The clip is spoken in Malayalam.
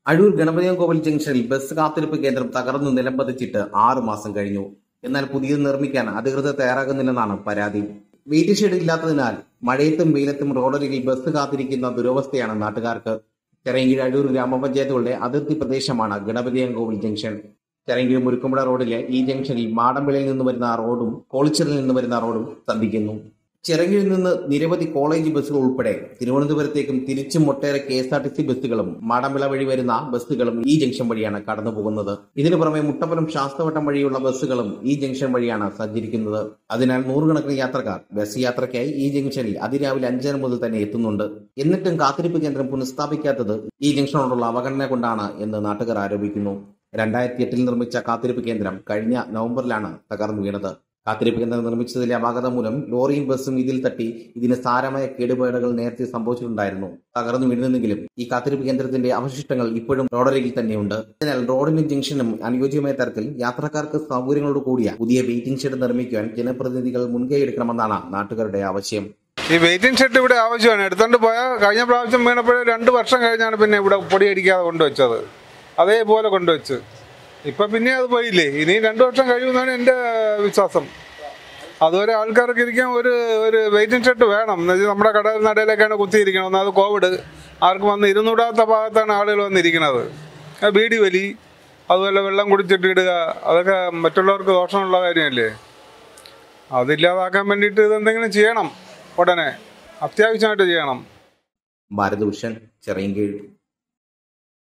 അഴൂർ ഗണപതിയൻകോവിൽ ജംഗ്ഷനിൽ ബസ് കാത്തിരിപ്പ് കേന്ദ്രം തകർന്നു നിലംപതിച്ചിട്ട് ആറു മാസം കഴിഞ്ഞു എന്നാൽ പുതിയത് നിർമ്മിക്കാൻ അധികൃതർ തയ്യാറാകുന്നില്ലെന്നാണ് പരാതി വെയിറ്റ് ഷെഡ് ഇല്ലാത്തതിനാൽ മഴയത്തും വെയിലത്തും റോഡരികിൽ ബസ് കാത്തിരിക്കുന്ന ദുരവസ്ഥയാണ് നാട്ടുകാർക്ക് ചെറയൻകീഴ് അഴൂർ ഗ്രാമപഞ്ചായത്തുകളുടെ അതിർത്തി പ്രദേശമാണ് ഗണപതിയൻകോവിൽ ജംഗ്ഷൻ ചെറയൻകീഴ് മുരുക്കുമ്പട റോഡിലെ ഈ ജംഗ്ഷനിൽ മാടമ്പിളയിൽ നിന്ന് വരുന്ന റോഡും കോളിച്ചറിൽ നിന്ന് വരുന്ന റോഡും സന്ധിക്കുന്നു ചിറങ്ങിൽ നിന്ന് നിരവധി കോളേജ് ബസ്സുകൾ ഉൾപ്പെടെ തിരുവനന്തപുരത്തേക്കും തിരിച്ചും ഒട്ടേറെ K S R T C ബസ്സുകളും മാടമ്പിള വഴി വരുന്ന ബസ്സുകളും ഈ ജംഗ്ഷൻ വഴിയാണ് കടന്നു പോകുന്നത് ഇതിനു പുറമെ മുട്ടപ്പുറം ശാസ്ത്രവട്ടം വഴിയുള്ള ബസ്സുകളും ഈ ജംഗ്ഷൻ വഴിയാണ് സഞ്ചരിക്കുന്നത് അതിനാൽ നൂറുകണക്കിന് യാത്രക്കാർ ബസ് യാത്രയ്ക്കായി ഈ ജംഗ്ഷനിൽ അതിരാവിലെ അഞ്ചര മുതൽ തന്നെ എത്തുന്നുണ്ട് എന്നിട്ടും കാത്തിരിപ്പ് കേന്ദ്രം പുനഃസ്ഥാപിക്കാത്തത് ഈ ജംഗ്ഷനോടുള്ള അവഗണന കൊണ്ടാണ് എന്ന് നാട്ടുകാർ ആരോപിക്കുന്നു രണ്ടായിരത്തി എട്ടിൽ നിർമ്മിച്ച കാത്തിരിപ്പ് കേന്ദ്രം കഴിഞ്ഞ നവംബറിലാണ് തകർന്നു വീണത് കാത്തിരിപ്പ് കേന്ദ്രം നിർമ്മിച്ചതിലെ അപാകത മൂലം ലോറിയും ബസ്സും ഇതിൽ തട്ടി ഇതിന് സാരമായ കേടുപാടുകൾ നേരത്തെ സംഭവിച്ചിട്ടുണ്ടായിരുന്നു തകർന്നു വീഴുന്നെങ്കിലും ഈ കാത്തിരിപ്പ് കേന്ദ്രത്തിന്റെ അവശിഷ്ടങ്ങൾ ഇപ്പോഴും റോഡരികിൽ തന്നെയുണ്ട് അതിനാൽ റോഡിനും ജംഗ്ഷനും അനുയോജ്യമായ തരത്തിൽ യാത്രക്കാർക്ക് സൗകര്യങ്ങളോട് കൂടിയ പുതിയ വെയിറ്റിംഗ് ഷെഡ് നിർമ്മിക്കുവാൻ ജനപ്രതിനിധികൾ മുൻകൈ എടുക്കണമെന്നാണ് നാട്ടുകാരുടെ ആവശ്യം ഈ വെയിറ്റിംഗ് ഷെഡ് ഇവിടെ ആവശ്യമാണ് എടുത്തോണ്ട് പോയാൽ കഴിഞ്ഞ പ്രാവശ്യം വീണപ്പോൾ രണ്ട് വർഷം കഴിഞ്ഞാണ് പിന്നെ ഇവിടെ പൊടിയടിക്കാതെ കൊണ്ടുവച്ചത് അതേപോലെ കൊണ്ടുവച്ച് ഇപ്പം പിന്നെ അത് പോയില്ലേ ഇനി രണ്ട് വർഷം കഴിയുമെന്നാണ് എൻ്റെ വിശ്വാസം അതുവരെ ആൾക്കാർക്ക് ഇരിക്കാൻ ഒരു ഒരു വെയിറ്റിംഗ് ഷെഡ് വേണം എന്ന് വെച്ചാൽ നമ്മുടെ കടൽ നടയിലേക്കാണ് കുത്തിയിരിക്കണം ഒന്നാമത് കോവിഡ് ആർക്കും വന്ന് ഇരുന്നൂടാത്ത ഭാഗത്താണ് ആളുകൾ വന്നിരിക്കുന്നത് ആ ബീഡി വലി അതുപോലെ വെള്ളം കുടിച്ചിട്ട് ഇടുക അതൊക്കെ മറ്റുള്ളവർക്ക് ദോഷമുള്ള കാര്യമല്ലേ അതില്ലാതാക്കാൻ വേണ്ടിയിട്ട് ഇതെന്തെങ്കിലും ചെയ്യണം ഉടനെ അത്യാവശ്യമായിട്ട് ചെയ്യണം ഭാരതഭൂഷൺ ചെറിയൻകീഴ്